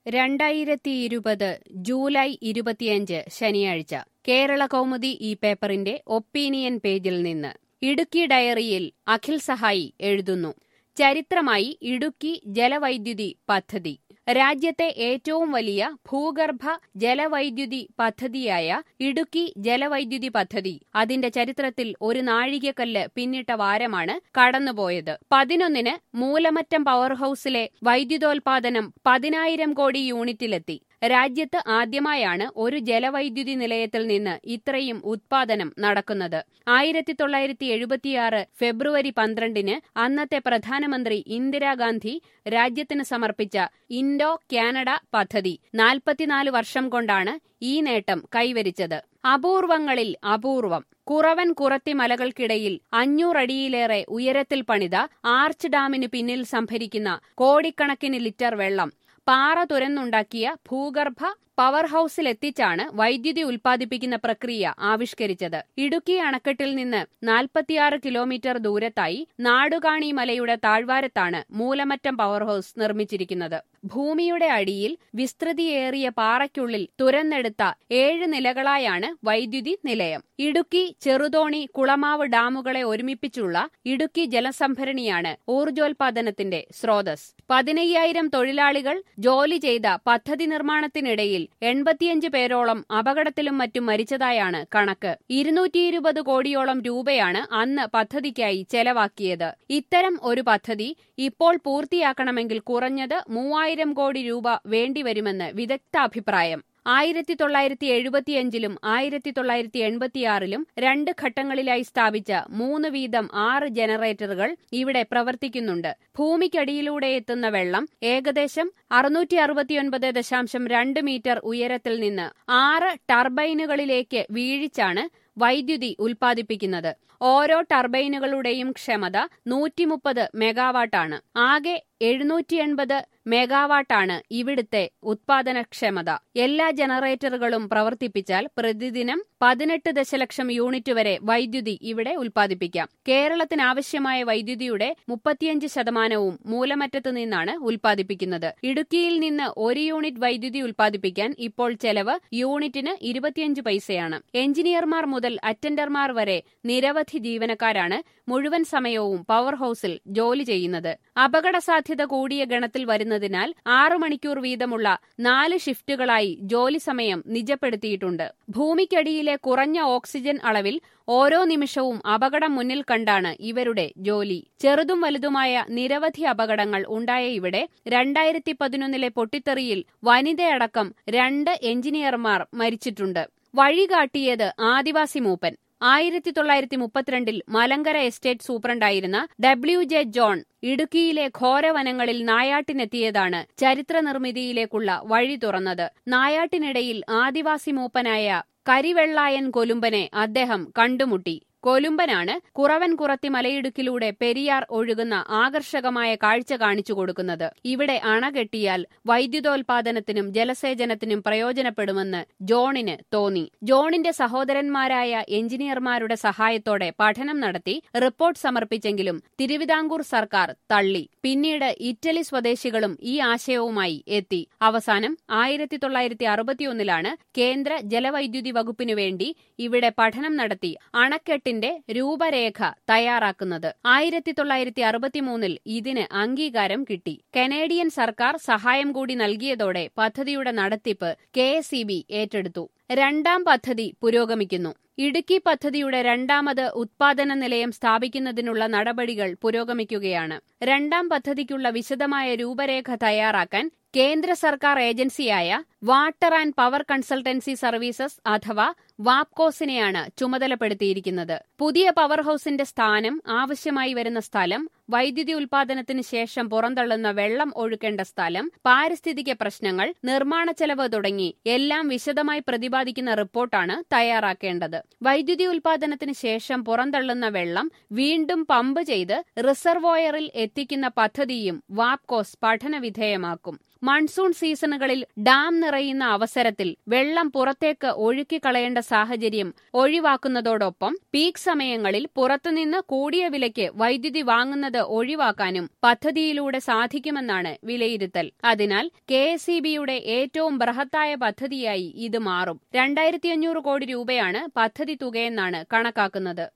രണ്ടായിരത്തി ഇരുപത് ജൂലൈ ഇരുപത്തിയഞ്ച് ശനിയാഴ്ച കേരള കൗമുദി ഈ പേപ്പറിന്റെ ഒപ്പീനിയൻ പേജിൽ നിന്ന് ഇടുക്കി ഡയറിയിൽ അഖിൽ സഹായി എഴുതുന്നു ചരിത്രമായി ഇടുക്കി ജലവൈദ്യുതി പദ്ധതി രാജ്യത്തെ ഏറ്റവും വലിയ ഭൂഗർഭ ജലവൈദ്യുതി പദ്ധതിയായ ഇടുക്കി ജലവൈദ്യുതി പദ്ധതി അതിന്റെ ചരിത്രത്തിൽ ഒരു നാഴികക്കല്ല് പിന്നിട്ട വാരമാണ് കടന്നുപോയത് പതിനൊന്നിന് മൂലമറ്റം പവർ ഹൌസിലെ വൈദ്യുതോൽപാദനം പതിനായിരം കോടി യൂണിറ്റിലെത്തി രാജ്യത്ത് ആദ്യമായാണ് ഒരു ജലവൈദ്യുതി നിലയത്തിൽ നിന്ന് ഇത്രയും ഉത്പാദനം നടക്കുന്നത് ആയിരത്തി തൊള്ളായിരത്തി എഴുപത്തിയാറ് ഫെബ്രുവരി പന്ത്രണ്ടിന് അന്നത്തെ പ്രധാനമന്ത്രി ഇന്ദിരാഗാന്ധി രാജ്യത്തിന് സമർപ്പിച്ച ഇൻഡോ കാനഡ പദ്ധതി നാൽപ്പത്തിനാല് വർഷം കൊണ്ടാണ് ഈ നേട്ടം കൈവരിച്ചത് അപൂർവങ്ങളിൽ അപൂർവം കുറവൻ കുറത്തി മലകൾക്കിടയിൽ അഞ്ഞൂറടിയിലേറെ ഉയരത്തിൽ പണിത ആർച്ച് ഡാമിന് പിന്നിൽ സംഭരിക്കുന്ന കോടിക്കണക്കിന് ലിറ്റർ വെള്ളം പാറ തുരന്നുണ്ടാക്കിയ ഭൂഗർഭ പവർ ഹൌസിലെത്തിച്ചാണ് വൈദ്യുതി ഉൽപ്പാദിപ്പിക്കുന്ന പ്രക്രിയ ആവിഷ്കരിച്ചത് ഇടുക്കി അണക്കെട്ടിൽ നിന്ന് നാൽപ്പത്തിയാറ് കിലോമീറ്റർ ദൂരത്തായി നാടുകാണി മലയുടെ താഴ്വാരത്താണ് മൂലമറ്റം പവർ ഹൌസ് നിർമ്മിച്ചിരിക്കുന്നത് ഭൂമിയുടെ അടിയിൽ വിസ്തൃതിയേറിയ പാറയ്ക്കുള്ളിൽ തുരന്നെടുത്ത ഏഴ് നിലകളായാണ് വൈദ്യുതി നിലയം ഇടുക്കി ചെറുതോണി കുളമാവ് ഡാമുകളെ ഒരുമിപ്പിച്ചുള്ള ഇടുക്കി ജലസംഭരണിയാണ് ഊർജോൽപാദനത്തിന്റെ സ്രോതസ് പതിനയ്യായിരം തൊഴിലാളികൾ ജോലി ചെയ്ത പദ്ധതി നിർമ്മാണത്തിനിടയിൽ എൺപത്തിയഞ്ച് പേരോളം അപകടത്തിലും മറ്റും മരിച്ചതായാണ് കണക്ക് ഇരുന്നൂറ്റി ഇരുപത് കോടിയോളം രൂപയാണ് അന്ന് പദ്ധതിക്കായി ചെലവാക്കിയത് ഇത്തരം ഒരു പദ്ധതി ഇപ്പോൾ പൂർത്തിയാക്കണമെങ്കിൽ കുറഞ്ഞത് മൂവായിരം കോടി രൂപ വേണ്ടിവരുമെന്ന് വിദഗ്ധാഭിപ്രായം ആയിരത്തി തൊള്ളായിരത്തി എഴുപത്തിയഞ്ചിലും ആയിരത്തി തൊള്ളായിരത്തി എൺപത്തിയാറിലും രണ്ട് ഘട്ടങ്ങളിലായി സ്ഥാപിച്ച മൂന്ന് വീതം ആറ് ജനറേറ്ററുകൾ ഇവിടെ പ്രവർത്തിക്കുന്നുണ്ട് ഭൂമിക്കടിയിലൂടെ എത്തുന്ന വെള്ളം ഏകദേശം അറുന്നൂറ്റി അറുപത്തിയൊൻപത് ദശാംശം രണ്ട് മീറ്റർ ഉയരത്തിൽ നിന്ന് ആറ് ടർബൈനുകളിലേക്ക് വീഴിച്ചാണ് വൈദ്യുതി ഉൽപ്പാദിപ്പിക്കുന്നത് ഓരോ ടർബൈനുകളുടെയും ക്ഷമത നൂറ്റിമുപ്പത് മെഗാവാട്ടാണ് ആകെ എഴുന്നൂറ്റി എൺപത് മെഗാവാട്ടാണ് ഇവിടുത്തെ ഉത്പാദനക്ഷമത എല്ലാ ജനറേറ്ററുകളും പ്രവർത്തിപ്പിച്ചാൽ പ്രതിദിനം പതിനെട്ട് ദശലക്ഷം യൂണിറ്റ് വരെ വൈദ്യുതി ഇവിടെ ഉൽപ്പാദിപ്പിക്കാം കേരളത്തിനാവശ്യമായ വൈദ്യുതിയുടെ മുപ്പത്തിയഞ്ച് ശതമാനവും മൂലമറ്റത്തു നിന്നാണ് ഉൽപ്പാദിപ്പിക്കുന്നത് ഇടുക്കിയിൽ നിന്ന് ഒരു യൂണിറ്റ് വൈദ്യുതി ഉൽപ്പാദിപ്പിക്കാൻ ഇപ്പോൾ ചെലവ് യൂണിറ്റിന് ഇരുപത്തിയഞ്ച് പൈസയാണ് എഞ്ചിനീയർമാർ മുതൽ അറ്റൻഡർമാർ വരെ നിരവധി ജീവനക്കാരാണ് മുഴുവൻ സമയവും പവർ ഹൌസിൽ ജോലി ചെയ്യുന്നത് അപകട സാധ്യത കൂടിയ ഗണത്തിൽ വരുന്നതിനാൽ ആറു മണിക്കൂർ വീതമുള്ള നാല് ഷിഫ്റ്റുകളായി ജോലി സമയം നിജപ്പെടുത്തിയിട്ടുണ്ട് ഭൂമിക്കടിയിലെ കുറഞ്ഞ ഓക്സിജൻ അളവിൽ ഓരോ നിമിഷവും അപകടം മുന്നിൽ കണ്ടാണ് ഇവരുടെ ജോലി ചെറുതും വലുതുമായ നിരവധി അപകടങ്ങൾ ഉണ്ടായ ഇവിടെ രണ്ടായിരത്തി പതിനൊന്നിലെ പൊട്ടിത്തെറിയിൽ വനിതയടക്കം രണ്ട് എഞ്ചിനീയർമാർ മരിച്ചിട്ടുണ്ട് വഴികാട്ടിയത് ആദിവാസി മൂപ്പൻ ആയിരത്തി തൊള്ളായിരത്തി മുപ്പത്തിരണ്ടിൽ മലങ്കര എസ്റ്റേറ്റ് സൂപ്രണ്ടായിരുന്ന ഡബ്ല്യു ജെ ജോൺ ഇടുക്കിയിലെ ഘോരവനങ്ങളിൽ നായാട്ടിനെത്തിയതാണ് ചരിത്ര നിർമ്മിതിയിലേക്കുള്ള വഴി തുറന്നത് നായാട്ടിനിടയിൽ ആദിവാസി മൂപ്പനായ കരിവെള്ളായൻ കൊലുമ്പനെ അദ്ദേഹം കണ്ടുമുട്ടി കൊലുമ്പനാണ് കുറവൻ കുറത്തി മലയിടുക്കിലൂടെ പെരിയാർ ഒഴുകുന്ന ആകർഷകമായ കാഴ്ച കാണിച്ചു കൊടുക്കുന്നത് ഇവിടെ അണ കെട്ടിയാൽ വൈദ്യുതോൽപാദനത്തിനും ജലസേചനത്തിനും പ്രയോജനപ്പെടുമെന്ന് ജോണിന് തോന്നി ജോണിന്റെ സഹോദരന്മാരായ എഞ്ചിനീയർമാരുടെ സഹായത്തോടെ പഠനം നടത്തി റിപ്പോർട്ട് സമർപ്പിച്ചെങ്കിലും തിരുവിതാംകൂർ സർക്കാർ തള്ളി പിന്നീട് ഇറ്റലി സ്വദേശികളും ഈ ആശയവുമായി എത്തി അവസാനം ആയിരത്തി തൊള്ളായിരത്തി അറുപത്തിയൊന്നിലാണ് കേന്ദ്ര ജലവൈദ്യുതി വകുപ്പിനു വേണ്ടി ഇവിടെ പഠനം നടത്തി അണക്കെട്ട് ത്തിന്റെ രൂപരേഖ തയ്യാറാക്കുന്നത് ആയിരത്തി തൊള്ളായിരത്തി അറുപത്തിമൂന്നിൽ ഇതിന് അംഗീകാരം കിട്ടി കനേഡിയൻ സർക്കാർ സഹായം കൂടി നൽകിയതോടെ പദ്ധതിയുടെ നടത്തിപ്പ് കെ ഏറ്റെടുത്തു രണ്ടാം പദ്ധതി പുരോഗമിക്കുന്നു ഇടുക്കി പദ്ധതിയുടെ രണ്ടാമത് ഉത്പാദന നിലയം സ്ഥാപിക്കുന്നതിനുള്ള നടപടികൾ പുരോഗമിക്കുകയാണ് രണ്ടാം പദ്ധതിക്കുള്ള വിശദമായ രൂപരേഖ തയ്യാറാക്കാൻ കേന്ദ്ര സർക്കാർ ഏജൻസിയായ water and power consultancy services അഥവാ വാപ്കോസിനെയാണ് ചുമതലപ്പെടുത്തിയിരിക്കുന്നത് പുതിയ പവർ ഹൌസിന്റെ സ്ഥാനം ആവശ്യമായി വരുന്ന സ്ഥലം വൈദ്യുതി ഉൽപാദനത്തിന് ശേഷം പുറന്തള്ളുന്ന വെള്ളം ഒഴുക്കേണ്ട സ്ഥലം പാരിസ്ഥിതിക പ്രശ്നങ്ങൾ നിർമ്മാണ ചെലവ് തുടങ്ങി എല്ലാം വിശദമായി പ്രതിപാദിക്കുന്ന റിപ്പോർട്ടാണ് തയ്യാറാക്കേണ്ടത് വൈദ്യുതി ഉൽപാദനത്തിന് ശേഷം പുറന്തള്ളുന്ന വെള്ളം വീണ്ടും പമ്പ് ചെയ്ത് റിസർവോയറിൽ എത്തിക്കുന്ന പദ്ധതിയും വാപ്കോസ് പഠനവിധേയമാക്കും മൺസൂൺ സീസണുകളിൽ ഡാം നിറയുന്ന അവസരത്തിൽ വെള്ളം പുറത്തേക്ക് ഒഴുക്കിക്കളയേണ്ട സാഹചര്യം ഒഴിവാക്കുന്നതോടൊപ്പം പീക്ക് സമയങ്ങളിൽ പുറത്തുനിന്ന് കൂടിയ വിലയ്ക്ക് വൈദ്യുതി വാങ്ങുന്നത് ഒഴിവാക്കാനും പദ്ധതിയിലൂടെ സാധിക്കുമെന്നാണ് വിലയിരുത്തൽ അതിനാൽ കെ എസ് ഇ ബിയുടെ ഏറ്റവും ബൃഹത്തായ പദ്ധതിയായി ഇത് മാറും രണ്ടായിരത്തി അഞ്ഞൂറ് കോടി രൂപയാണ് പദ്ധതി തുകയെന്നാണ് കണക്കാക്കുന്നത്